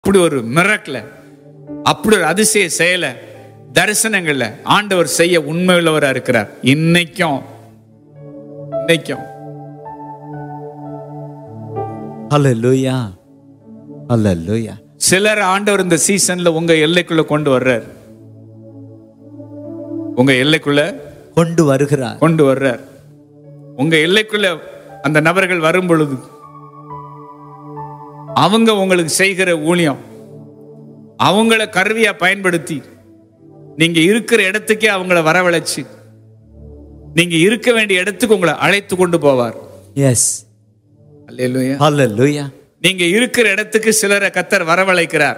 அப்படி ஒரு மிரக்கல அப்படி ஒரு அதிசய செயலை தரிசனங்கள்ல ஆண்டவர் செய்ய உண்மையுள்ளவரா இருக்கிறார் இன்னைக்கும் இன்னைக்கும் ஹalleluya ஹalleluya சிலர் ஆண்டவர் இந்த சீசன்ல உங்க எல்லைக்குள்ள கொண்டு வர்றார் உங்க எல்லைக்குள்ள கொண்டு வருகிறார் கொண்டு வர்றார் உங்க எல்லைக்குள்ள அந்த நபர்கள் வரும் பொழுது அவங்க உங்களுக்கு செய்கிற ஊழியம் அவங்கள கருவியா பயன்படுத்தி நீங்க இருக்கிற இடத்துக்கே அவங்கள வரவழைச்சு நீங்க இருக்க வேண்டிய இடத்துக்கு உங்களை அழைத்து கொண்டு போவார் எஸ் அல்லேலூயா ஹalleluya நீங்க இருக்கிற இடத்துக்கு சிலரை கத்தர் வரவழைக்கிறார்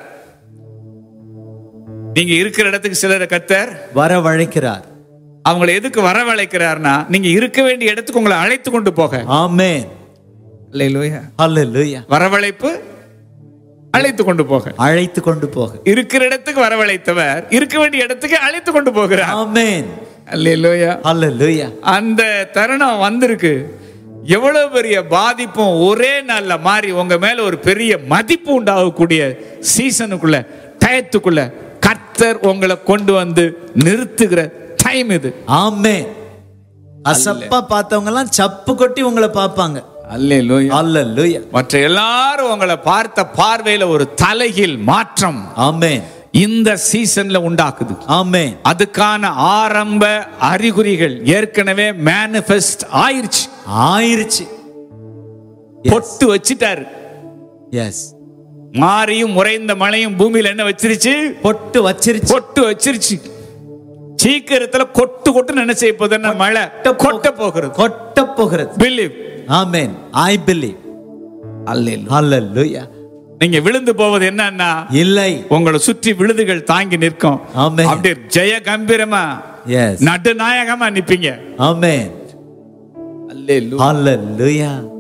நீங்க இருக்கிற இடத்துக்கு சிலரை கத்தர் வரவழைக்கிறார் அவங்களை எதுக்கு வரவழைக்கிறார்னா நீங்க இருக்க வேண்டிய இடத்துக்கு உங்களை அழைத்து கொண்டு போக ஆமென் அல்லேலூயா ஹalleluya வரவழைப்பு அழைத்து கொண்டு போக அழைத்து கொண்டு போக இருக்கிற இடத்துக்கு வரவழைத்தவர் இருக்க வேண்டிய இடத்துக்கு அழைத்து கொண்டு போகிறார் ஆமென் அல்லேலூயா ஹalleluya அந்த தருணம் வந்திருக்கு எவ்வளவு பெரிய பாதிப்பும் ஒரே நாள்ல மாறி உங்க மேல ஒரு பெரிய மதிப்பு உண்டாகக்கூடிய சீசனுக்குள்ள டயத்துக்குள்ள கர்த்தர் உங்களை கொண்டு வந்து நிறுத்துகிற டைம் இது ஆமென் அசப்பா பார்த்தவங்க எல்லாம் சப்பு கொட்டி உங்களை பார்ப்பாங்க அல்லேலூயா ஹalleluya மற்ற எல்லாரும் உங்களை பார்த்த பார்வையில ஒரு தலைகீழ் மாற்றம் ஆமென் இந்த சீசன்ல உண்டாக்குது ஆமென் அதுக்கான ஆரம்ப அறிகுறிகள் ஏற்கனவே மேனிஃபெஸ்ட் ஆயிருச்சு ஆயிருச்சு பொட்டு வச்சிட்டாரு எஸ் மாரியும் உறைந்த மழையும் பூமியில என்ன வச்சிருச்சு பொட்டு வச்சிருச்சு பொட்டு வச்சிருச்சு சீக்கிரத்துல கொட்டு கொட்டு என்ன செய்ய போகுதுன்னா மழை கொட்ட போகிறது கொட்ட போகிறது பிலீவ் ஆமென் ஐ பிலீவ் ஹalleluya நீங்க விழுந்து போவது என்னன்னா இல்லை உங்களை சுற்றி விழுதுகள் தாங்கி நிற்கும் ஆமென். அப்படியே ஜெய கம்பீரமா எஸ் நடுநாயகமா நிப்பீங்க ஆமென் அல்லேலூயா ஹalleluya